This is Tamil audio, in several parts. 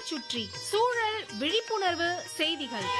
சுற்றி சூழல் விழிப்புணர்வு செய்திகள்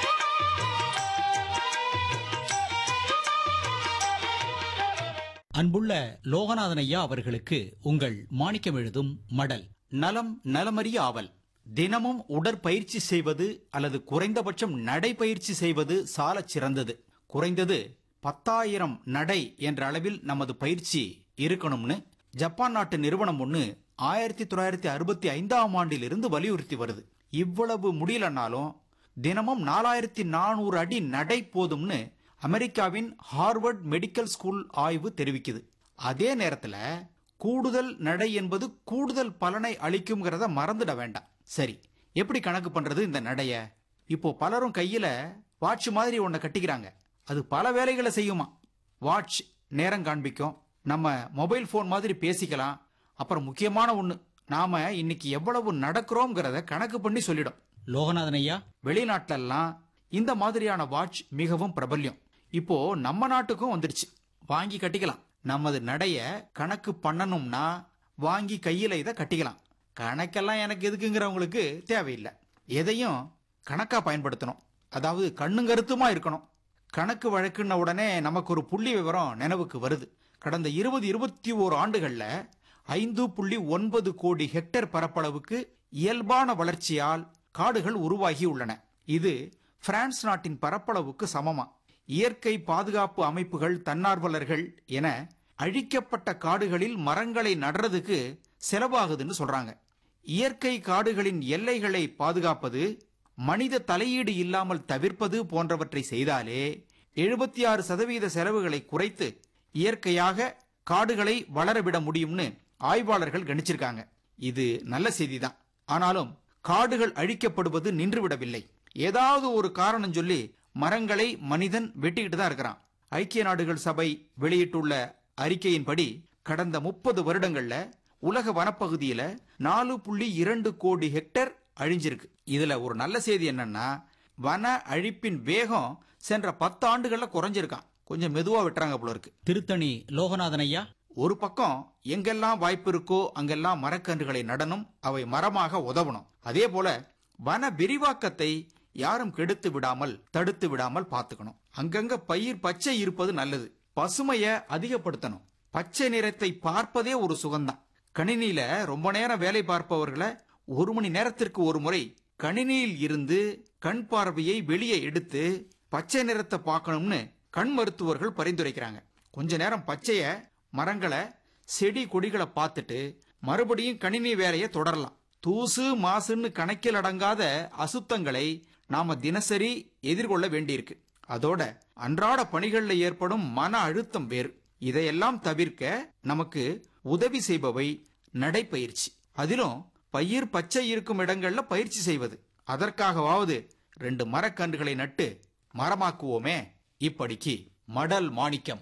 அன்புள்ள லோகநாதன் ஐயா அவர்களுக்கு உங்கள் மாணிக்கம் எழுதும் மடல் நலம் நலமறிய ஆவல் தினமும் உடற்பயிற்சி செய்வது அல்லது குறைந்தபட்சம் நடைப்பயிற்சி செய்வது சாலச் சிறந்தது குறைந்தது பத்தாயிரம் நடை என்ற அளவில் நமது பயிற்சி இருக்கணும்னு ஜப்பான் நாட்டு நிறுவனம் ஒன்று ஆயிரத்தி தொள்ளாயிரத்தி அறுபத்தி ஐந்தாம் ஆண்டிலிருந்து வலியுறுத்தி வருது இவ்வளவு முடியலனாலும் தினமும் நாலாயிரத்தி நானூறு அடி நடை போதும்னு அமெரிக்காவின் ஹார்வர்ட் மெடிக்கல் ஸ்கூல் ஆய்வு தெரிவிக்குது அதே நேரத்துல கூடுதல் நடை என்பது கூடுதல் பலனை அளிக்குங்கிறத மறந்துட வேண்டாம் சரி எப்படி கணக்கு பண்றது இந்த நடைய இப்போ பலரும் கையில வாட்ச் மாதிரி ஒன்றை கட்டிக்கிறாங்க அது பல வேலைகளை செய்யுமா வாட்ச் நேரம் காண்பிக்கும் நம்ம மொபைல் ஃபோன் மாதிரி பேசிக்கலாம் அப்புறம் முக்கியமான ஒன்று நாம இன்னைக்கு எவ்வளவு நடக்கிறோங்கிறத கணக்கு பண்ணி சொல்லிடும் லோகநாதன் ஐயா வெளிநாட்டிலெல்லாம் இந்த மாதிரியான வாட்ச் மிகவும் பிரபல்யம் இப்போ நம்ம நாட்டுக்கும் வந்துருச்சு வாங்கி கட்டிக்கலாம் நமது நடைய கணக்கு பண்ணணும்னா வாங்கி கையில இதை கட்டிக்கலாம் கணக்கெல்லாம் எனக்கு எதுக்குங்கிறவங்களுக்கு தேவையில்லை எதையும் கணக்கா பயன்படுத்தணும் அதாவது கண்ணும் கருத்துமா இருக்கணும் கணக்கு வழக்குன்ன உடனே நமக்கு ஒரு புள்ளி விவரம் நினைவுக்கு வருது கடந்த இருபது இருபத்தி ஓரு ஆண்டுகள்ல ஐந்து புள்ளி ஒன்பது கோடி ஹெக்டேர் பரப்பளவுக்கு இயல்பான வளர்ச்சியால் காடுகள் உருவாகி உள்ளன இது பிரான்ஸ் நாட்டின் பரப்பளவுக்கு சமமா இயற்கை பாதுகாப்பு அமைப்புகள் தன்னார்வலர்கள் என அழிக்கப்பட்ட காடுகளில் மரங்களை நடுறதுக்கு செலவாகுதுன்னு சொல்றாங்க இயற்கை காடுகளின் எல்லைகளை பாதுகாப்பது மனித தலையீடு இல்லாமல் தவிர்ப்பது போன்றவற்றை செய்தாலே எழுபத்தி ஆறு சதவீத செலவுகளை குறைத்து இயற்கையாக காடுகளை வளரவிட முடியும்னு ஆய்வாளர்கள் கணிச்சிருக்காங்க இது நல்ல செய்திதான் ஆனாலும் காடுகள் அழிக்கப்படுவது நின்றுவிடவில்லை ஏதாவது ஒரு காரணம் சொல்லி மரங்களை மனிதன் வெட்டிக்கிட்டு தான் இருக்கிறான் ஐக்கிய நாடுகள் சபை வெளியிட்டுள்ள அறிக்கையின்படி கடந்த முப்பது வருடங்கள்ல உலக வனப்பகுதியில நாலு புள்ளி இரண்டு கோடி ஹெக்டேர் அழிஞ்சிருக்கு இதுல ஒரு நல்ல செய்தி என்னன்னா வன அழிப்பின் வேகம் சென்ற பத்து ஆண்டுகள்ல குறைஞ்சிருக்கான் கொஞ்சம் மெதுவா வெட்டுறாங்க போல இருக்கு திருத்தணி லோகநாதன் ஐயா ஒரு பக்கம் எங்கெல்லாம் வாய்ப்பு இருக்கோ அங்கெல்லாம் மரக்கன்றுகளை நடணும் அவை மரமாக உதவணும் அதே போல வன விரிவாக்கத்தை யாரும் கெடுத்து விடாமல் தடுத்து விடாமல் பார்த்துக்கணும் அங்கங்க பயிர் பச்சை இருப்பது நல்லது பசுமைய அதிகப்படுத்தணும் பச்சை நிறத்தை பார்ப்பதே ஒரு சுகம்தான் கணினியில ரொம்ப நேரம் வேலை பார்ப்பவர்களை ஒரு மணி நேரத்திற்கு ஒரு முறை கணினியில் இருந்து கண் பார்வையை வெளியே எடுத்து பச்சை நிறத்தை பார்க்கணும்னு கண் மருத்துவர்கள் பரிந்துரைக்கிறாங்க கொஞ்ச நேரம் பச்சைய மரங்களை செடி கொடிகளை பார்த்துட்டு மறுபடியும் கணினி வேலையை தொடரலாம் தூசு மாசுன்னு கணக்கில் அடங்காத அசுத்தங்களை நாம தினசரி எதிர்கொள்ள வேண்டியிருக்கு அதோட அன்றாட பணிகள்ல ஏற்படும் மன அழுத்தம் வேறு இதையெல்லாம் தவிர்க்க நமக்கு உதவி செய்பவை நடைப்பயிற்சி அதிலும் பயிர் பச்சை இருக்கும் இடங்கள்ல பயிற்சி செய்வது அதற்காகவாவது ரெண்டு மரக்கன்றுகளை நட்டு மரமாக்குவோமே இப்படிக்கு மடல் மாணிக்கம்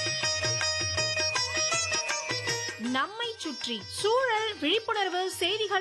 நம்மை சுற்றி சூழல் விழிப்புணர்வு செய்திகள்